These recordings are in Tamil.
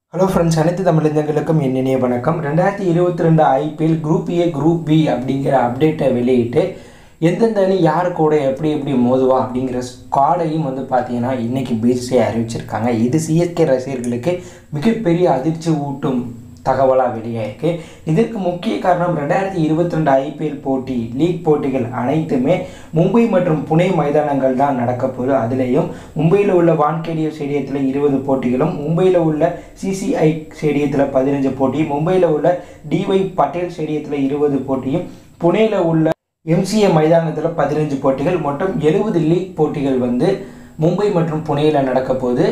ஹலோ ஃப்ரெண்ட்ஸ் அனைத்து தமிழஞ்சங்களுக்கும் என் இனிய வணக்கம் ரெண்டாயிரத்தி இருபத்தி ரெண்டு IPL group A group B அப்படிங்கிற அப்டேட்டை வெளியிட்டு எந்தெந்த அணி யார் கூட எப்படி எப்படி மோதுவா அப்படிங்கிற ஸ்குவாடையும் வந்து பார்த்தீங்கன்னா இன்றைக்கி பிசிசிஐ அறிவிச்சிருக்காங்க இது சிஎஸ்கே ரசிகர்களுக்கு மிகப்பெரிய அதிர்ச்சி ஊட்டும் தகவலாக வெளியாயிருக்கு இதற்கு முக்கிய காரணம் ரெண்டாயிரத்தி இருபத்தி ரெண்டு ஐபிஎல் போட்டி லீக் போட்டிகள் அனைத்துமே மும்பை மற்றும் புனே மைதானங்கள் தான் நடக்க போகுது அதுலேயும் மும்பையில் உள்ள வான்கேடியோ ஸ்டேடியத்தில் இருபது போட்டிகளும் மும்பையில் உள்ள சிசிஐ ஸ்டேடியத்தில் பதினஞ்சு போட்டி மும்பையில் உள்ள டிஒய் பட்டேல் ஸ்டேடியத்தில் இருபது போட்டியும் புனேல உள்ள எம்சிஏ மைதானத்தில் பதினஞ்சு போட்டிகள் மொத்தம் எழுபது லீக் போட்டிகள் வந்து மும்பை மற்றும் புனேயில் நடக்க போகுது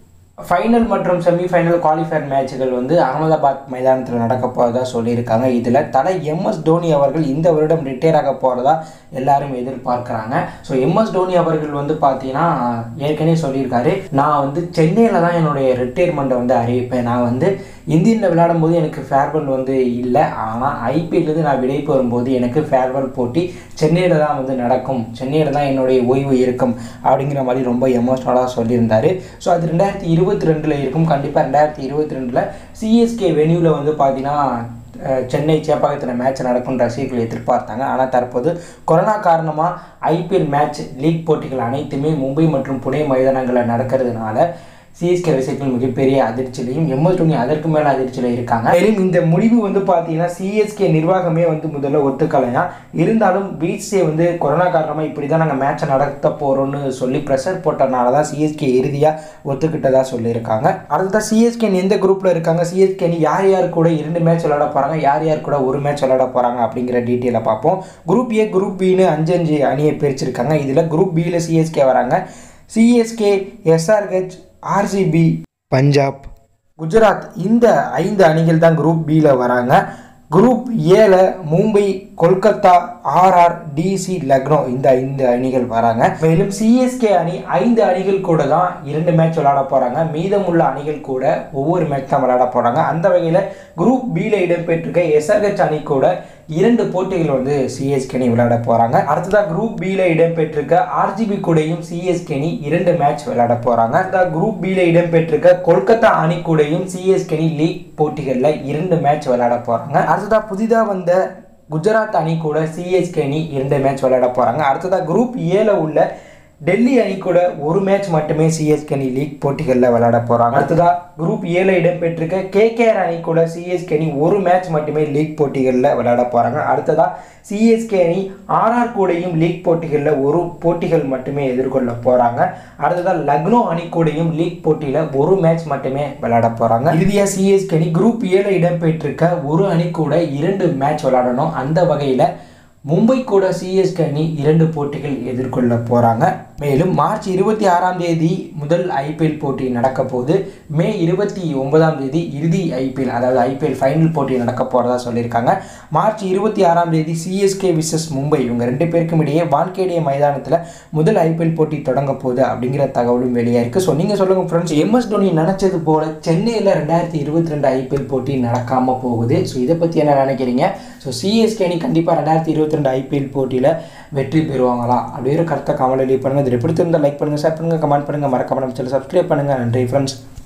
ஃபைனல் மற்றும் செமிஃபைனல் குவாலிஃபயர் மேட்சுகள் வந்து அகமதாபாத் மைதானத்தில் நடக்க போகிறதா சொல்லியிருக்காங்க இதில் தலை எம்எஸ் தோனி அவர்கள் இந்த வருடம் ரிட்டையர் ஆக போகிறதா எல்லாரும் எதிர்பார்க்குறாங்க ஸோ எம்எஸ் தோனி அவர்கள் வந்து பார்த்தீங்கன்னா ஏற்கனவே சொல்லியிருக்காரு நான் வந்து சென்னையில் தான் என்னுடைய ரிட்டையர்மெண்ட்டை வந்து அறிவிப்பேன் நான் வந்து இந்தியனில் விளையாடும் போது எனக்கு ஃபேர்வெல் வந்து இல்லை ஆனால் ஐபிஎல்லேருந்து நான் விடை பெறும்போது எனக்கு ஃபேர்வெல் போட்டி சென்னையில் தான் வந்து நடக்கும் சென்னையில் தான் என்னுடைய ஓய்வு இருக்கும் அப்படிங்கிற மாதிரி ரொம்ப எமோஷ்னலாக சொல்லியிருந்தார் ஸோ அது ரெண்டாயிரத்தி இருபத்தி ரெண்டில் இருக்கும் கண்டிப்பாக ரெண்டாயிரத்தி இருபத்தி ரெண்டில் சிஎஸ்கே வென்யூவில் வந்து பார்த்தீங்கன்னா அஹ், சென்னை சேப்பாக்கத்தில் மேட்ச் நடக்கும் ரசிகர்கள் எதிர்பார்த்தாங்க ஆனால் தற்போது கொரோனா காரணமாக ஐபிஎல் மேட்ச் லீக் போட்டிகள் அனைத்துமே மும்பை மற்றும் புனே மைதானங்களில் நடக்கிறதுனால சிஎஸ்கே ரசிகர்கள் மிகப்பெரிய அதிர்ச்சியிலையும் எம்எஸ் தோனி அதற்கு மேலே அதிர்ச்சியில் இருக்காங்க மேலும் இந்த முடிவு வந்து பார்த்தீங்கன்னா சிஎஸ்கே நிர்வாகமே வந்து முதல்ல ஒத்துக்கலையா இருந்தாலும் பிசிஏ வந்து கொரோனா காரணமாக இப்படி தான் நாங்கள் மேட்சை நடத்த போகிறோம்னு சொல்லி ப்ரெஷர் போட்டனால தான் சிஎஸ்கே இறுதியாக ஒத்துக்கிட்டதா சொல்லியிருக்காங்க அடுத்ததான் சிஎஸ்கே எந்த குரூப்பில் இருக்காங்க சிஎஸ்கே யார் யார் கூட இரண்டு மேட்ச் விளையாட போகிறாங்க யார் யார் கூட ஒரு மேட்ச் விளையாட போகிறாங்க அப்படிங்கிற டீட்டெயிலை பார்ப்போம் குரூப் ஏ குரூப் பின்னு அஞ்சு அஞ்சு அணியை பிரிச்சிருக்காங்க இதில் குரூப் பியில் சிஎஸ்கே வராங்க CSK SRH RCB Punjab Gujarat இந்த ஐந்து அணிகள் தான் குரூப் பியில் வராங்க குரூப் ஏல மும்பை கொல்கத்தா ஆர்ஆர் டிசி லக்னோ இந்த ஐந்து அணிகள் வராங்க மேலும் சிஎஸ்கே அணி ஐந்து அணிகள் கூட தான் இரண்டு மேட்ச் விளையாட போகிறாங்க மீதமுள்ள அணிகள் கூட ஒவ்வொரு மேட்ச் தான் விளையாட போகிறாங்க அந்த வகையில் குரூப் பியில் இடம்பெற்றிருக்க எஸ்ஆர்ஹெச் அணி கூட இரண்டு போட்டிகள் வந்து சிஎஸ்கே அணி விளையாட போகிறாங்க அடுத்ததாக குரூப் பியில் இடம்பெற்றிருக்க ஆர்ஜிபி கூடயும் சிஎஸ்கே அணி இரண்டு மேட்ச் விளையாட போகிறாங்க அடுத்ததாக குரூப் பியில் இடம்பெற்றிருக்க கொல்கத்தா அணி கூடயும் சிஎஸ்கே அணி லீக் போட்டிகளில் இரண்டு மேட்ச் விளையாட போகிறாங்க அடுத்ததாக புதிதாக வந்த குஜராத் அணி கூட சிஎஸ்கே அணி இரண்டு மேட்ச் விளையாட போகிறாங்க அடுத்ததாக குரூப் ஏல உள்ள டெல்லி அணி கூட ஒரு மேட்ச் மட்டுமே சிஎஸ்கே அணி லீக் போட்டிகளில் விளையாட போகிறாங்க அடுத்ததாக குரூப் ஏல இடம்பெற்றிருக்க கேகேஆர் அணி கூட சிஎஸ்கே அணி ஒரு மேட்ச் மட்டுமே லீக் போட்டிகளில் விளையாட போகிறாங்க அடுத்ததாக சிஎஸ்கே அணி ஆர்ஆர் கூடயும் லீக் போட்டிகளில் ஒரு போட்டிகள் மட்டுமே எதிர்கொள்ள போகிறாங்க அடுத்ததாக லக்னோ அணி கூடயும் லீக் போட்டியில் ஒரு மேட்ச் மட்டுமே விளையாட போகிறாங்க இறுதியாக சிஎஸ்கே அணி குரூப் ஏல இடம்பெற்றிருக்க ஒரு அணி கூட இரண்டு மேட்ச் விளையாடணும் அந்த வகையில் மும்பை கூட சிஎஸ்கே அணி இரண்டு போட்டிகள் எதிர்கொள்ள போகிறாங்க மேலும் மார்ச் இருபத்தி ஆறாம் தேதி முதல் ஐபிஎல் போட்டி நடக்க போகுது மே இருபத்தி ஒன்பதாம் தேதி இறுதி ஐபிஎல் அதாவது ஐபிஎல் ஃபைனல் போட்டி நடக்க போகிறதா சொல்லியிருக்காங்க மார்ச் இருபத்தி ஆறாம் தேதி சிஎஸ்கே விசஸ் மும்பை இவங்க ரெண்டு பேருக்கும் இடையே வான்கேடிய மைதானத்தில் முதல் ஐபிஎல் போட்டி தொடங்க போகுது அப்படிங்கிற தகவலும் வெளியாக இருக்குது ஸோ நீங்கள் சொல்லுங்கள் ஃப்ரெண்ட்ஸ் எம்எஸ் தோனி நினச்சது போல சென்னையில் ரெண்டாயிரத்தி இருபத்தி ரெண்டு ஐபிஎல் போட்டி நடக்காமல் போகுது ஸோ இதை பற்றி என்ன நினைக்கிறீங்க ஸோ சிஎஸ்கே அணி கண்டிப்பாக ரெண்டாயிரத்தி இருபத்தி ரெண்டு ஐபிஎல் போட்டியில் வெற்றி பெறுவாங்களா அப்படிங்கிற கருத்தை கமெண்ட் லீவ் பண்ணுங்கள் இது பிடித்திருந்தால் லைக் பண்ணுங்கள் ஷேர் பண்ணுங்கள் கமெண்ட் பண்ணுங்கள் மறக்காம நம்ம சேனல் சப்ஸ்கிரைப் பண்ணுங்கள் நன்றி ஃப்ரெண்ட்ஸ்